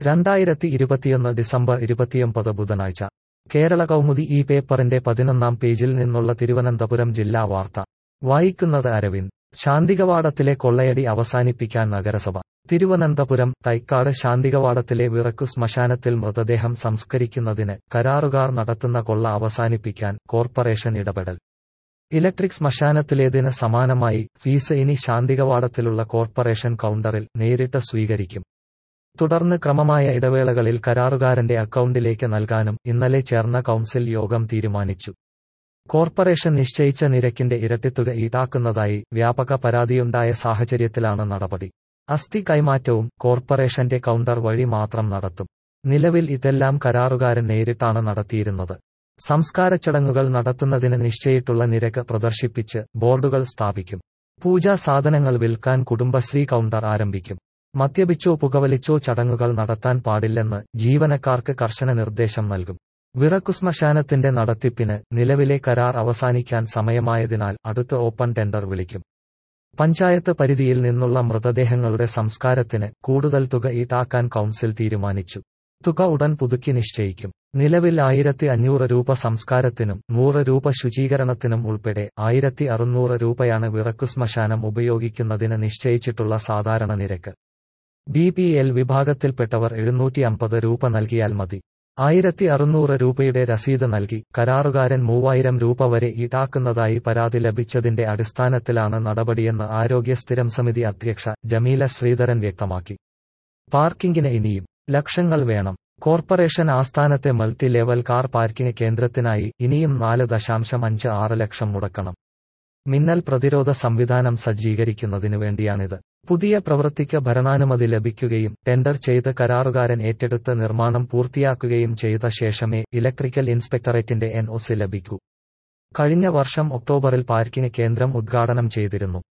രണ്ടായിരത്തി ഇരുപത്തിയൊന്ന് ഡിസംബർ ഇരുപത്തിയൊമ്പത് ബുധനാഴ്ച കേരള കൗമുദി ഈ പേപ്പറിന്റെ പതിനൊന്നാം പേജിൽ നിന്നുള്ള തിരുവനന്തപുരം ജില്ലാ വാർത്ത വായിക്കുന്നത് അരവിന്ദ് ശാന്തികവാടത്തിലെ കൊള്ളയടി അവസാനിപ്പിക്കാൻ നഗരസഭ തിരുവനന്തപുരം തൈക്കാട് ശാന്തികവാടത്തിലെ വിറക്കു ശ്മശാനത്തിൽ മൃതദേഹം സംസ്കരിക്കുന്നതിന് കരാറുകാർ നടത്തുന്ന കൊള്ള അവസാനിപ്പിക്കാൻ കോർപ്പറേഷൻ ഇടപെടൽ ഇലക്ട്രിക് ശ്മശാനത്തിലേതിന് സമാനമായി ഫീസ് ഇനി ശാന്തികവാടത്തിലുള്ള കോർപ്പറേഷൻ കൗണ്ടറിൽ നേരിട്ട് സ്വീകരിക്കും തുടർന്ന് ക്രമമായ ഇടവേളകളിൽ കരാറുകാരന്റെ അക്കൗണ്ടിലേക്ക് നൽകാനും ഇന്നലെ ചേർന്ന കൗൺസിൽ യോഗം തീരുമാനിച്ചു കോർപ്പറേഷൻ നിശ്ചയിച്ച നിരക്കിന്റെ ഇരട്ടിത്തുക ഈടാക്കുന്നതായി വ്യാപക പരാതിയുണ്ടായ സാഹചര്യത്തിലാണ് നടപടി അസ്ഥി കൈമാറ്റവും കോർപ്പറേഷന്റെ കൗണ്ടർ വഴി മാത്രം നടത്തും നിലവിൽ ഇതെല്ലാം കരാറുകാരൻ നേരിട്ടാണ് നടത്തിയിരുന്നത് സംസ്കാര ചടങ്ങുകൾ നടത്തുന്നതിന് നിശ്ചയിട്ടുള്ള നിരക്ക് പ്രദർശിപ്പിച്ച് ബോർഡുകൾ സ്ഥാപിക്കും പൂജാ സാധനങ്ങൾ വിൽക്കാൻ കുടുംബശ്രീ കൗണ്ടർ ആരംഭിക്കും മദ്യപിച്ചോ പുകവലിച്ചോ ചടങ്ങുകൾ നടത്താൻ പാടില്ലെന്ന് ജീവനക്കാർക്ക് കർശന നിർദ്ദേശം നൽകും വിറക്കുശ്മശാനത്തിന്റെ നടത്തിപ്പിന് നിലവിലെ കരാർ അവസാനിക്കാൻ സമയമായതിനാൽ അടുത്ത ഓപ്പൺ ടെൻഡർ വിളിക്കും പഞ്ചായത്ത് പരിധിയിൽ നിന്നുള്ള മൃതദേഹങ്ങളുടെ സംസ്കാരത്തിന് കൂടുതൽ തുക ഈടാക്കാൻ കൗൺസിൽ തീരുമാനിച്ചു തുക ഉടൻ പുതുക്കി നിശ്ചയിക്കും നിലവിൽ ആയിരത്തി അഞ്ഞൂറ് രൂപ സംസ്കാരത്തിനും നൂറ് രൂപ ശുചീകരണത്തിനും ഉൾപ്പെടെ ആയിരത്തി അറുന്നൂറ് രൂപയാണ് വിറക്കുശ്മശാനം ഉപയോഗിക്കുന്നതിന് നിശ്ചയിച്ചിട്ടുള്ള സാധാരണ നിരക്ക് ബി പി എൽ വിഭാഗത്തിൽപ്പെട്ടവർ എഴുന്നൂറ്റി അമ്പത് രൂപ നൽകിയാൽ മതി ആയിരത്തി അറുന്നൂറ് രൂപയുടെ രസീത് നൽകി കരാറുകാരൻ മൂവായിരം രൂപ വരെ ഈടാക്കുന്നതായി പരാതി ലഭിച്ചതിന്റെ അടിസ്ഥാനത്തിലാണ് നടപടിയെന്ന് ആരോഗ്യ സ്ഥിരം സമിതി അധ്യക്ഷ ജമീല ശ്രീധരൻ വ്യക്തമാക്കി പാർക്കിംഗിന് ഇനിയും ലക്ഷങ്ങൾ വേണം കോർപ്പറേഷൻ ആസ്ഥാനത്തെ മൾട്ടി ലെവൽ കാർ പാർക്കിംഗ് കേന്ദ്രത്തിനായി ഇനിയും നാല് ദശാംശം അഞ്ച് ആറ് ലക്ഷം മുടക്കണം മിന്നൽ പ്രതിരോധ സംവിധാനം സജ്ജീകരിക്കുന്നതിനു വേണ്ടിയാണിത് പുതിയ പ്രവൃത്തിക്ക് ഭരണാനുമതി ലഭിക്കുകയും ടെൻഡർ ചെയ്ത് കരാറുകാരൻ ഏറ്റെടുത്ത് നിർമ്മാണം പൂർത്തിയാക്കുകയും ചെയ്ത ശേഷമേ ഇലക്ട്രിക്കൽ ഇൻസ്പെക്ടറേറ്റിന്റെ എൻ ലഭിക്കൂ കഴിഞ്ഞ വർഷം ഒക്ടോബറിൽ പാർക്കിംഗ് കേന്ദ്രം ഉദ്ഘാടനം ചെയ്തിരുന്നു